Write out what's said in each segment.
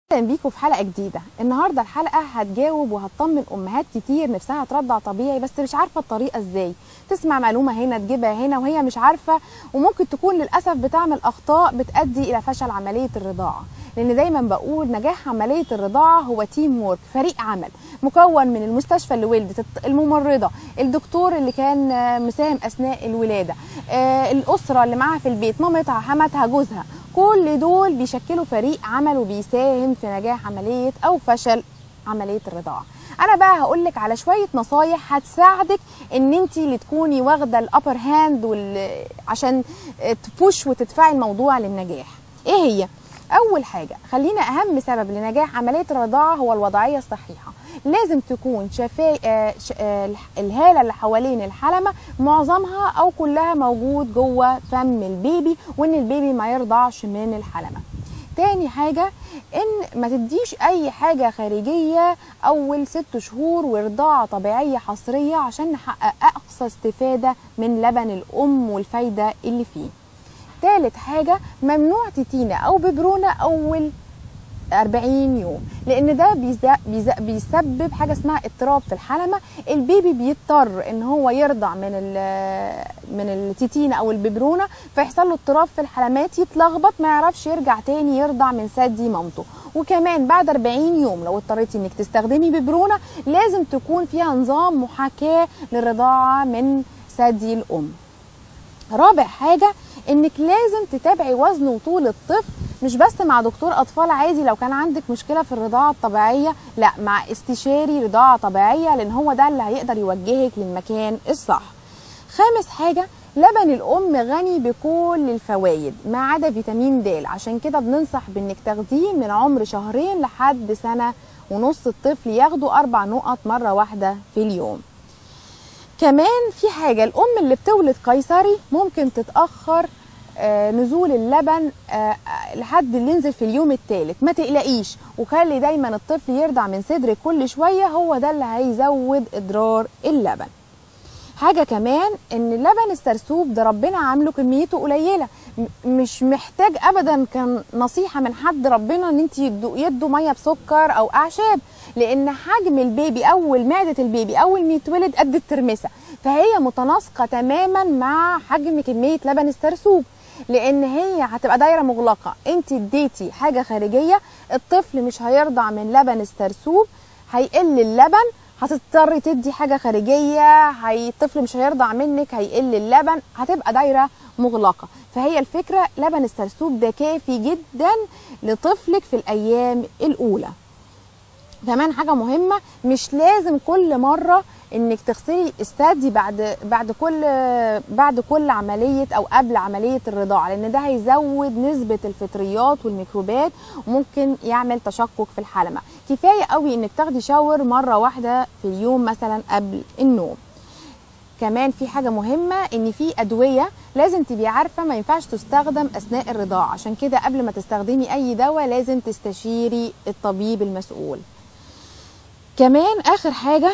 اهلا بيكم في حلقه جديده النهارده الحلقه هتجاوب وهتطمن امهات كتير نفسها ترضع طبيعي بس مش عارفه الطريقه ازاي تسمع معلومه هنا تجيبها هنا وهي مش عارفه وممكن تكون للاسف بتعمل اخطاء بتؤدي الى فشل عمليه الرضاعه لان دايما بقول نجاح عمليه الرضاعه هو تيم وورك فريق عمل مكون من المستشفى اللي ولدت الممرضه الدكتور اللي كان مساهم اثناء الولاده آه، الاسره اللي معاها في البيت مامتها حماتها جوزها كل دول بيشكلوا فريق عمل وبيساهم في نجاح عمليه او فشل عمليه الرضاعه انا بقى هقول لك على شويه نصايح هتساعدك ان انت اللي تكوني واخده الابر هاند وال... عشان تبوش وتدفعي الموضوع للنجاح ايه هي اول حاجه خلينا اهم سبب لنجاح عمليه الرضاعه هو الوضعيه الصحيحه لازم تكون شفاي آه ش... آه الهاله اللي حوالين الحلمه معظمها او كلها موجود جوه فم البيبي وان البيبي ما يرضعش من الحلمه تاني حاجة ان ما تديش اي حاجة خارجية اول ست شهور ورضاعة طبيعية حصرية عشان نحقق اقصى استفادة من لبن الام والفايدة اللي فيه تالت حاجة ممنوع تتينة او ببرونة اول 40 يوم لان ده بيسبب حاجه اسمها اضطراب في الحلمه البيبي بيضطر ان هو يرضع من من التيتينه او الببرونه فيحصل له اضطراب في الحلمات يتلخبط ما يعرفش يرجع تاني يرضع من ثدي مامته وكمان بعد 40 يوم لو اضطريتي انك تستخدمي ببرونه لازم تكون فيها نظام محاكاه للرضاعه من ثدي الام رابع حاجه انك لازم تتابعي وزن وطول الطفل مش بس مع دكتور اطفال عادي لو كان عندك مشكله في الرضاعه الطبيعيه لا مع استشاري رضاعه طبيعيه لان هو ده اللي هيقدر يوجهك للمكان الصح خامس حاجه لبن الام غني بكل الفوائد ما عدا فيتامين د عشان كده بننصح بانك تاخديه من عمر شهرين لحد سنه ونص الطفل ياخده اربع نقط مره واحده في اليوم كمان في حاجه الام اللي بتولد قيصري ممكن تتاخر آه نزول اللبن آه لحد اللي ينزل في اليوم الثالث ما تقلقيش وخلي دايما الطفل يرضع من صدرك كل شويه هو ده اللي هيزود اضرار اللبن حاجه كمان ان اللبن السرسوب ده ربنا عامله كميته قليله مش محتاج ابدا كان نصيحه من حد ربنا ان انت يدوا يدوا ميه بسكر او اعشاب لان حجم البيبي اول معده البيبي اول ما يتولد قد الترمسه فهي متناسقه تماما مع حجم كميه لبن السرسوب لان هي هتبقى دايره مغلقه انت اديتي حاجه خارجيه الطفل مش هيرضع من لبن السرسوب هيقل اللبن هتضطري تدي حاجه خارجيه هي الطفل مش هيرضع منك هيقل اللبن هتبقى دايره مغلقه فهي الفكره لبن السرسوب ده كافي جدا لطفلك في الايام الاولى كمان حاجه مهمه مش لازم كل مره انك تغسلي الثدي بعد بعد كل بعد كل عمليه او قبل عمليه الرضاعه لان ده هيزود نسبه الفطريات والميكروبات وممكن يعمل تشقق في الحلمه كفايه قوي انك تاخدي شاور مره واحده في اليوم مثلا قبل النوم كمان في حاجة مهمة إن في أدوية لازم تبقي عارفة ما ينفعش تستخدم أثناء الرضاعة عشان كده قبل ما تستخدمي أي دواء لازم تستشيري الطبيب المسؤول كمان آخر حاجة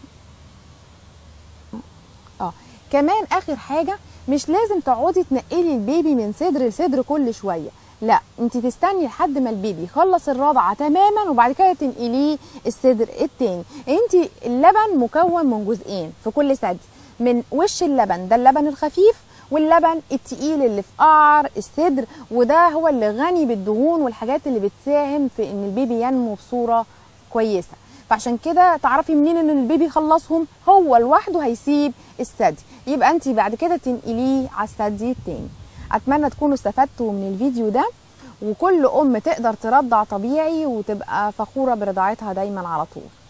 اه كمان اخر حاجه مش لازم تقعدي تنقلي البيبي من صدر لصدر كل شويه لا انت تستني لحد ما البيبي يخلص الرضعه تماما وبعد كده تنقليه الصدر التاني انت اللبن مكون من جزئين في كل ثدي من وش اللبن ده اللبن الخفيف واللبن التقيل اللي في قعر الصدر وده هو اللي غني بالدهون والحاجات اللي بتساهم في ان البيبي ينمو بصوره كويسه فعشان كده تعرفي منين ان البيبي خلصهم هو لوحده هيسيب الثدي يبقى انت بعد كده تنقليه على الثدي التاني اتمنى تكونوا استفدتوا من الفيديو ده وكل ام تقدر ترضع طبيعي وتبقى فخوره برضاعتها دايما على طول